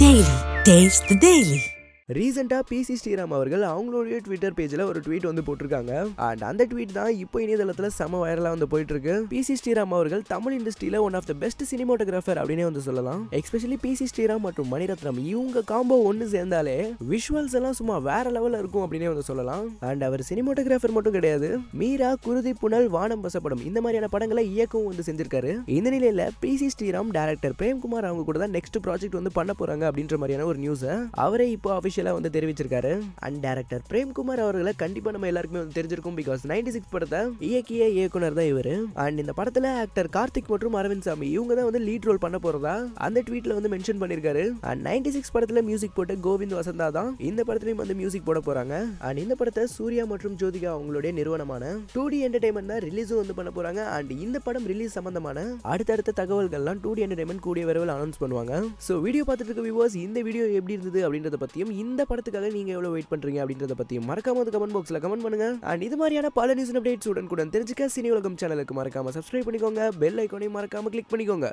Daily. Taste the Daily. ரீசெண்டாக PC Sreeram அவர்கள் அவங்களுடைய ட்விட்டர் பேஜில் ஒரு ட்வீட் வந்து போட்டிருக்காங்க அண்ட் அந்த ட்வீட் தான் இப்போ இணையதளத்தில் செம வைரலாக வந்து போயிட்டு இருக்கு பிசி ஸ்ரீராம் அவர்கள் தமிழ் இண்டஸ்ட்ரியில் one of the best cinematographer அப்படின்னே வந்து சொல்லலாம் எஸ்பெஷலி பிசி ஸ்ரீராம் மற்றும் மணிரத்னம் இவங்க காம்போ ஒன்று சேர்ந்தாலே விஷுவல்ஸ் எல்லாம் சும்மா வேற லெவலில் இருக்கும் அப்படின்னே வந்து சொல்லலாம் அண்ட் அவர் சினிமாட்டோகிராஃபர் மட்டும் கிடையாது மீரா குருதி புனல் வானம் வசப்படும் இந்த மாதிரியான படங்களை இயக்கவும் வந்து செஞ்சிருக்காரு இந்த நிலையில பிசி ஸ்ரீராம் டேரக்டர் பிரேம்குமார் அவங்க கூட தான் நெக்ஸ்ட் ப்ராஜெக்ட் வந்து பண்ண போறாங்க அப்படின்ற மாதிரியான ஒரு நியூஸை அவரே இப்போ அபிஷியலா வந்து தெரிவிச்சிருக்காரு அண்ட் டேரக்டர் பிரேம்குமார் அவர்களை கண்டிப்பா நம்ம எல்லாருக்குமே வந்து தெரிஞ்சிருக்கும் பிகாஸ் நைன்டி சிக்ஸ் படத்தை இயக்கிய இயக்குனர் தான் இவரு அண்ட் இந்த படத்துல ஆக்டர் கார்த்திக் மற்றும் அரவிந்த் சாமி இவங்க தான் வந்து லீட் ரோல் பண்ண போறதா அந்த ட்வீட்ல வந்து மென்ஷன் பண்ணிருக்காரு அண்ட் நைன்டி சிக்ஸ் படத்துல மியூசிக் போட்டு கோவிந்த் வசந்தா தான் இந்த படத்துலயும் வந்து மியூசிக் போட போறாங்க அண்ட் இந்த படத்தை சூர்யா மற்றும் ஜோதிகா அவங்களுடைய நிறுவனமான டூ டி என்டர்டைன்மெண்ட் தான் ரிலீஸும் வந்து பண்ண போறாங்க அண்ட் இந்த படம் ரிலீஸ் சம்பந்தமான அடுத்தடுத்த தகவல்கள்லாம் டூ டி என்டர்டைன்மெண்ட் கூடிய விரைவில் அனௌன்ஸ் பண்ணுவாங்க ஸோ வீடியோ பார்த்துட்டு இருக்க வியூவர்ஸ் இந்த வீடியோ எப்படி இருந்தது அப்படின்றத பத்தியும் இந்த படத்துக்காக நீங்க எவ்வளவு வெயிட் பண்றீங்க அப்படின்றத பத்தியும் மறக்காம வந்து கமெண்ட் பாக்ஸ்ல கமெண்ட் பண்ணுங்க அண்ட் இது மாதிரியான பல நியூஸ் அப்டேட்ஸ் உடன் கூட தெரிஞ்சுக்க சினி உலகம் சேனலுக்கு மறக்காம சப்ஸ்கிரைப் பண்ணிக்கோங்க பெல் ஐக்கானையும் மறக்காம கிளிக் பண்ணிக்கோங்க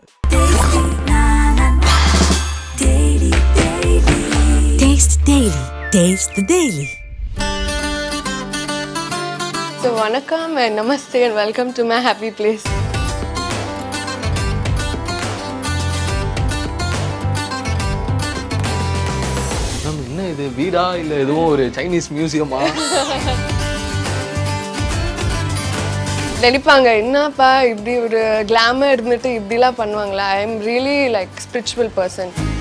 Taste Daily. Taste the Daily. So, Vanakkam and Namaste and welcome to my happy place. Ma'am என்ன இது வீடா இல்ல எதுவும் ஒரு சைனீஸ் மியூசியமா நினைப்பாங்க என்னப்பா இப்படி ஒரு கிளாமர் இருந்துட்டு இப்படிலாம் பண்ணுவாங்களா I am really like spiritual person